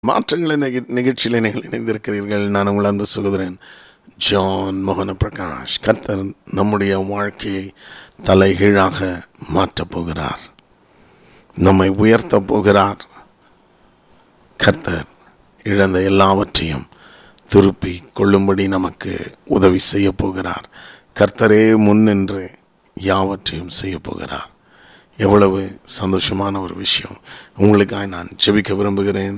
மாற்றங்களை நிக நிகழ்ச்சியில் நீங்கள் இணைந்திருக்கிறீர்கள் நான் உங்கள் அன்பு சகோதரன் ஜான் மோகன பிரகாஷ் கர்த்தர் நம்முடைய வாழ்க்கையை தலைகீழாக மாற்றப் போகிறார் நம்மை உயர்த்தப் போகிறார் கர்த்தர் இழந்த எல்லாவற்றையும் திருப்பி கொள்ளும்படி நமக்கு உதவி செய்ய போகிறார் கர்த்தரே முன்னின்று யாவற்றையும் செய்ய போகிறார் எவ்வளவு சந்தோஷமான ஒரு விஷயம் உங்களுக்காக நான் ஜெபிக்க விரும்புகிறேன்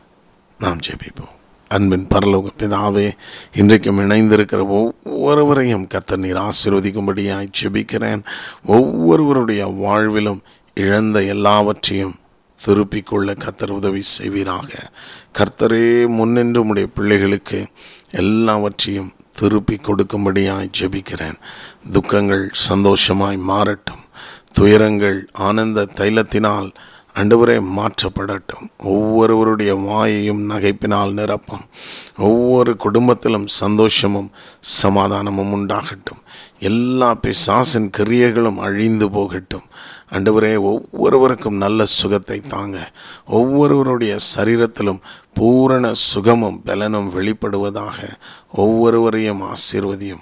நாம் ஜெபிப்போம் அன்பின் பரலோக பிதாவே இன்றைக்கும் இணைந்திருக்கிற ஒவ்வொருவரையும் கர்த்தர் நீர் ஆசீர்வதிக்கும்படியாய் ஜெபிக்கிறேன் ஒவ்வொருவருடைய வாழ்விலும் இழந்த எல்லாவற்றையும் திருப்பிக் கொள்ள கர்த்தர் உதவி செய்வீராக கர்த்தரே முன்னின்று உடைய பிள்ளைகளுக்கு எல்லாவற்றையும் திருப்பி கொடுக்கும்படியாய் ஜெபிக்கிறேன் துக்கங்கள் சந்தோஷமாய் மாறட்டும் துயரங்கள் ஆனந்த தைலத்தினால் அண்டவரே மாற்றப்படட்டும் ஒவ்வொருவருடைய வாயையும் நகைப்பினால் நிரப்பும் ஒவ்வொரு குடும்பத்திலும் சந்தோஷமும் சமாதானமும் உண்டாகட்டும் எல்லா பிசாசின் கிரியைகளும் அழிந்து போகட்டும் அண்டவரே ஒவ்வொருவருக்கும் நல்ல சுகத்தை தாங்க ஒவ்வொருவருடைய சரீரத்திலும் பூரண சுகமும் பலனும் வெளிப்படுவதாக ஒவ்வொருவரையும் ஆசீர்வதியும்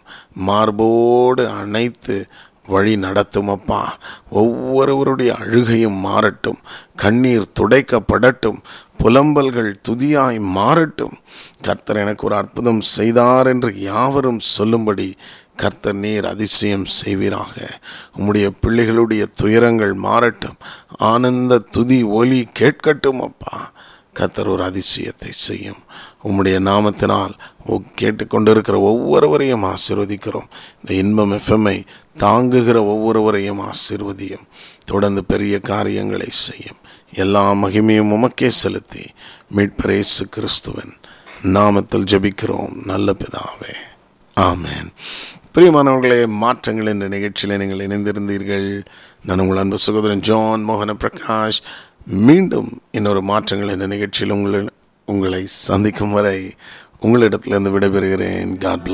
மார்போடு அனைத்து வழி நடத்தும் அப்பா ஒவ்வொருவருடைய அழுகையும் மாறட்டும் கண்ணீர் துடைக்கப்படட்டும் புலம்பல்கள் துதியாய் மாறட்டும் கர்த்தர் எனக்கு ஒரு அற்புதம் செய்தார் என்று யாவரும் சொல்லும்படி கர்த்தர் நீர் அதிசயம் செய்வீராக உம்முடைய பிள்ளைகளுடைய துயரங்கள் மாறட்டும் ஆனந்த துதி ஒலி கேட்கட்டும் அப்பா கர்த்தர் ஒரு அதிசயத்தை செய்யும் உம்முடைய நாமத்தினால் கேட்டுக்கொண்டிருக்கிற ஒவ்வொருவரையும் ஆசிர்வதிக்கிறோம் இந்த இன்பம் எஃப்எம்ஐ தாங்குகிற ஒவ்வொருவரையும் ஆசிர்வதியும் தொடர்ந்து பெரிய காரியங்களை செய்யும் எல்லா மகிமையும் உமக்கே செலுத்தி மீட்பரேசு கிறிஸ்துவன் நாமத்தில் ஜபிக்கிறோம் நல்ல பிதாவே ஆமேன் பிரியமானவர்களே மாற்றங்கள் என்ற நிகழ்ச்சியில் நீங்கள் இணைந்திருந்தீர்கள் நான் உங்கள் அன்பு சகோதரன் ஜான் மோகன பிரகாஷ் மீண்டும் இன்னொரு மாற்றங்கள் என்ற நிகழ்ச்சியில் உங்களை உங்களை சந்திக்கும் வரை உங்களிடத்திலிருந்து விடைபெறுகிறேன் காட்